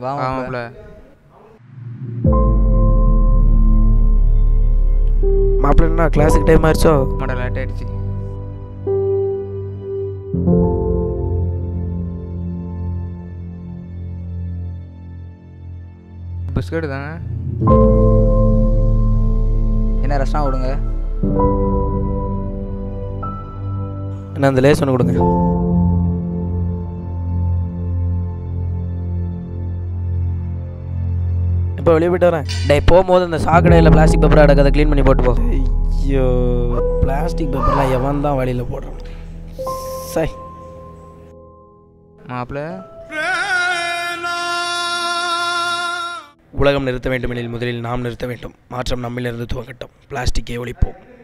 வா மாப்ள. ஆமாப்ல மாப்பிள்ள என்ன கிளாஸுக்கு டைம் ஆயிடுச்சோ மாடா லேட் ஆயிடுச்சு பிஸ்கட் தானே என்ன ரசனா விடுங்க என்ன அந்த லேஸ் ஒன்று கொடுங்க இப்போ வெளியே போயிட்டு வரேன் டேய் போகும்போது அந்த சாக்கடையில் பிளாஸ்டிக் பேப்பர் அடக்க அதை க்ளீன் பண்ணி போட்டு போ ஐயோ பிளாஸ்டிக் பேப்பர்லாம் எவன் தான் வழியில் போடுறான் சை மாப்பிள்ள உலகம் நிறுத்த வேண்டுமெனில் முதலில் நாம் நிறுத்த வேண்டும் மாற்றம் நம்மிலிருந்து துவங்கட்டும் பிளாஸ்டிக்கை ஒழிப்போம்